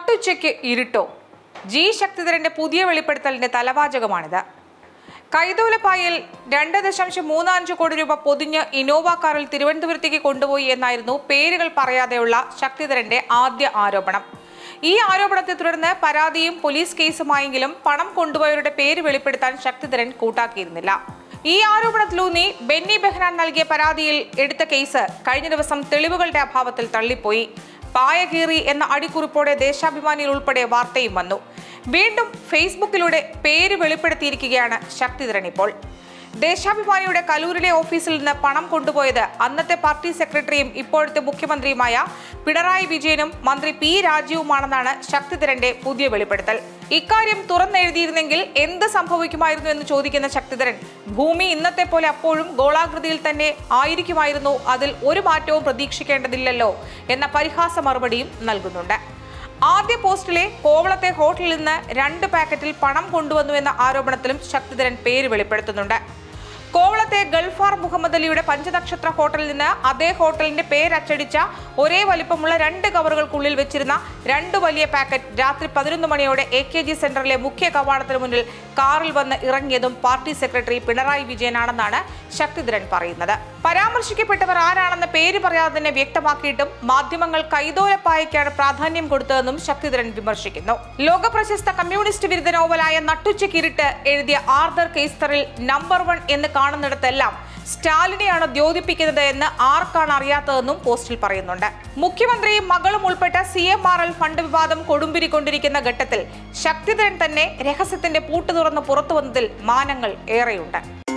നട്ടുച്ചയ്ക്ക് ഇരുട്ടോ G ശക്തിധരന്റെ പുതിയ വെളിപ്പെടുത്തലിന്റെ തലവാചകമാണിത് കൈതോലപ്പായിൽ രണ്ട് ദശാംശം മൂന്ന് അഞ്ച് കോടി രൂപ പൊതിഞ്ഞ് ഇനോവ കാറിൽ തിരുവനന്തപുരത്തേക്ക് കൊണ്ടുപോയി എന്നായിരുന്നു പേരുകൾ പറയാതെയുള്ള ശക്തിധരന്റെ ആദ്യ ആരോപണം ഈ ആരോപണത്തെ തുടർന്ന് പരാതിയും പോലീസ് കേസുമായെങ്കിലും പണം കൊണ്ടുപോയവരുടെ പേര് വെളിപ്പെടുത്താൻ ശക്തിധരൻ കൂട്ടാക്കിയിരുന്നില്ല ഈ ആരോപണത്തിലൂന്നി ബെന്നി ബെഹ്നാൻ നൽകിയ പരാതിയിൽ എടുത്ത കേസ് കഴിഞ്ഞ ദിവസം തെളിവുകളുടെ അഭാവത്തിൽ തള്ളിപ്പോയി പായകീറി എന്ന അടിക്കുറിപ്പോടെ ദേശാഭിമാനിയിൽ ഉൾപ്പെടെ വാർത്തയും വന്നു വീണ്ടും ഫേസ്ബുക്കിലൂടെ പേര് വെളിപ്പെടുത്തിയിരിക്കുകയാണ് ശക്തിധരൻ ഇപ്പോൾ ദേശാഭിമാനിയുടെ കലൂരിലെ ഓഫീസിൽ നിന്ന് പണം കൊണ്ടുപോയത് അന്നത്തെ പാർട്ടി സെക്രട്ടറിയും ഇപ്പോഴത്തെ മുഖ്യമന്ത്രിയുമായ പിണറായി വിജയനും മന്ത്രി പി രാജീവുമാണെന്നാണ് ശക്തിധരന്റെ പുതിയ വെളിപ്പെടുത്തൽ ഇക്കാര്യം തുറന്നെഴുതിയിരുന്നെങ്കിൽ എന്ത് സംഭവിക്കുമായിരുന്നു എന്ന് ചോദിക്കുന്ന ശക്തിധരൻ ഭൂമി ഇന്നത്തെ പോലെ അപ്പോഴും ഗോളാകൃതിയിൽ തന്നെ ആയിരിക്കുമായിരുന്നു അതിൽ ഒരു മാറ്റവും പ്രതീക്ഷിക്കേണ്ടതില്ലല്ലോ എന്ന പരിഹാസ മറുപടിയും നൽകുന്നുണ്ട് ആദ്യ പോസ്റ്റിലെ കോവളത്തെ ഹോട്ടലിൽ നിന്ന് രണ്ട് പാക്കറ്റിൽ പണം കൊണ്ടുവന്നു എന്ന ആരോപണത്തിലും ശക്തിധരൻ പേര് വെളിപ്പെടുത്തുന്നുണ്ട് കോവളത്തെ ഗൾഫാർ മുഹമ്മദ് അലിയുടെ പഞ്ചനക്ഷത്ര ഹോട്ടലിൽ നിന്ന് അതേ ഹോട്ടലിന്റെ പേരച്ചടിച്ച ഒരേ വലിപ്പമുള്ള രണ്ട് കവറുകൾക്കുള്ളിൽ വെച്ചിരുന്ന രണ്ട് വലിയ പാക്കറ്റ് രാത്രി പതിനൊന്ന് മണിയോടെ എ കെ ജി സെന്ററിലെ മുഖ്യ കവാടത്തിന് മുന്നിൽ കാറിൽ വന്ന് ഇറങ്ങിയതും പാർട്ടി സെക്രട്ടറി പിണറായി വിജയനാണെന്നാണ് ശക്തിധരൻ പറയുന്നത് പരാമർശിക്കപ്പെട്ടവർ ആരാണെന്ന പേര് പറയാതെ തന്നെ വ്യക്തമാക്കിയിട്ടും മാധ്യമങ്ങൾ കൈതോലപ്പായയ്ക്കാണ് പ്രാധാന്യം കൊടുത്തതെന്നും ശക്തിധരൻ വിമർശിക്കുന്നു ലോകപ്രശസ്ത കമ്മ്യൂണിസ്റ്റ് വിരുദ്ധ നോവലായ നട്ടുച്ചക്കിരിട്ട് എഴുതിയ ആർദർ കേസ്തറിൽ നമ്പർ വൺ എന്ന് കാണുന്നിടത്തെല്ലാം സ്റ്റാലിനെയാണ് ദ്യോതിപ്പിക്കുന്നത് എന്ന് ആർക്കാണ് അറിയാത്തതെന്നും പോസ്റ്റിൽ പറയുന്നുണ്ട് മുഖ്യമന്ത്രിയും മകളും ഉൾപ്പെട്ട C M R L fund വിവാദം കൊടുമ്പിരിക്കൊണ്ടിരിക്കുന്ന ഘട്ടത്തിൽ ശക്തിധരൻ തന്നെ രഹസ്യത്തിന്റെ പൂട്ട് തുറന്ന് പുറത്തു വന്നതിൽ മാനങ്ങൾ ഏറെയുണ്ട്